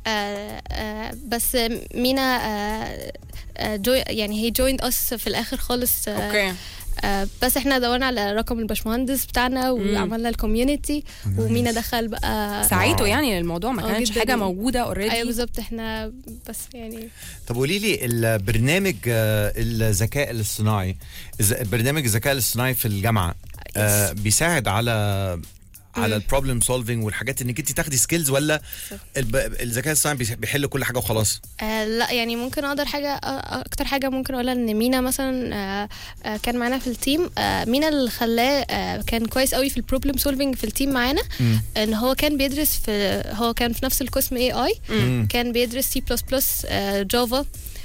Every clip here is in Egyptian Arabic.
آه آه بس مينا آه آه جو يعني هي joined us في الاخر خالص آه اوكي آه بس احنا دورنا على رقم الباشمهندس بتاعنا وعملنا الكوميونتي ومينا دخل بقى ساعته واو. يعني الموضوع ما آه، كانش جداً. حاجه موجوده ايوه اوريدي بالظبط احنا بس يعني طب قولي لي البرنامج آه، الذكاء الاصطناعي الز- برنامج الذكاء الاصطناعي في الجامعه آه، بيساعد على على البروبلم سولفينج والحاجات انك انت تاخدي سكيلز ولا الب- الذكاء الاصطناعي بيس- بيحل كل حاجه وخلاص آه لا يعني ممكن اقدر حاجه آه، اكتر حاجه ممكن اقولها ان مينا مثلا آه آه كان معانا في التيم آه مينا اللي خلاه آه كان كويس قوي في البروبلم سولفينج في التيم معانا ان هو كان بيدرس في هو كان في نفس القسم اي اي كان بيدرس سي بلس بلس جافا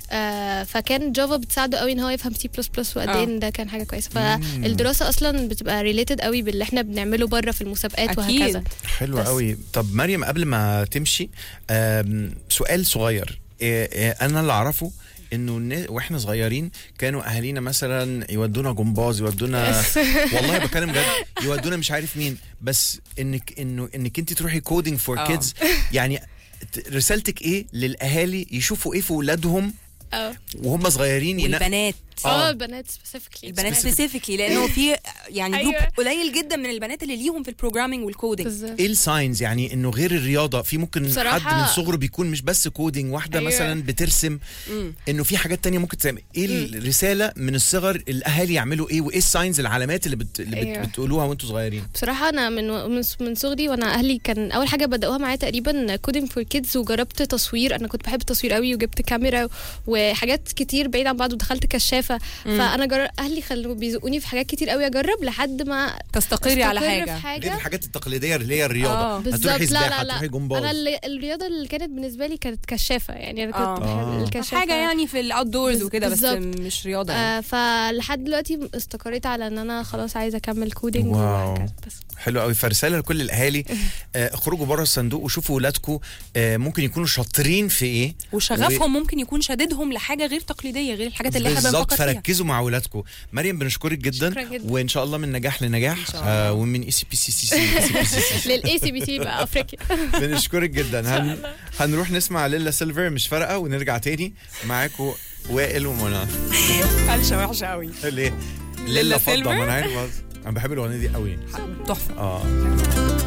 آه فكان جافا بتساعده قوي ان هو يفهم سي بلس بلس وقد آه. ايه إن ده كان حاجه كويسه فالدراسه اصلا بتبقى ريليتد قوي باللي احنا بنعمله بره في المسابقات أكيد. وهكذا حلو بس. قوي طب مريم قبل ما تمشي آم، سؤال صغير إيه إيه انا اللي اعرفه انه النا- واحنا صغيرين كانوا اهالينا مثلا يودونا جمباز يودونا والله بتكلم بجد يودونا مش عارف مين بس انك انه انك انت تروحي كودينج فور آه. كيدز يعني ت- رسالتك ايه للاهالي يشوفوا ايه في اولادهم اه وهم صغيرين ينا- والبنات اه البنات سبيسيفيكلي البنات سبيسيفيكلي لانه في يعني جروب أيوة. قليل جدا من البنات اللي ليهم في البروجرامينج والكودينج بالظبط ايه الساينز يعني انه غير الرياضه في ممكن بصراحة- حد من صغره بيكون مش بس كودينج واحده أيوة. مثلا بترسم مم. انه في حاجات تانية ممكن تعمل ايه الرساله من الصغر الاهالي يعملوا ايه وايه الساينز العلامات اللي, بت... اللي بت... أيوة. بتقولوها وانتوا صغيرين بصراحة أنا من من من صغري وأنا أهلي كان أول حاجة بدأوها معايا تقريبا كودينج فور كيدز وجربت تصوير أنا كنت بحب التصوير قوي وجبت كاميرا وحاجات كتير بعيد عن بعض ودخلت كشافة فأنا جر... أهلي خلوا بيزقوني في حاجات كتير قوي أجرب لحد ما تستقري على أستقر حاجه في غير حاجة الحاجات التقليديه اللي هي الرياضه آه. بالظبط هتروحي لا سباحه لا هتروحي لا جمباز أنا اللي الرياضة اللي كانت بالنسبة لي كانت كشافة يعني أنا كنت آه. بحب آه. الكشافة حاجه يعني في الاوت دورز بز- وكده بس بالظبط. مش رياضه يعني. آه فلحد دلوقتي استقريت على ان انا خلاص عايزه اكمل كودينج واو. وهكذا بس حلو قوي فرساله لكل الاهالي آه، اخرجوا بره الصندوق وشوفوا ولادكم آه، ممكن يكونوا شاطرين في ايه وشغفهم ممكن يكون شاددهم لحاجه غير تقليديه غير الحاجات اللي احنا بالظبط بنفكر فيها فركزوا مع ولادكم مريم بنشكرك جدا شكرا جدا. وان شاء الله من نجاح لنجاح إن شاء الله. آه ومن اي سي بي سي سي سي للاي سي بي سي بقى افريقيا بنشكرك جدا هن... هنروح نسمع ليلا سيلفر مش فارقه ونرجع تاني معاكم وائل ومنى قلشه وحشه قوي ليه؟ ليلا فضه سيلفر؟ ما انا عارف انا بحب الاغنيه دي قوي تحفه اه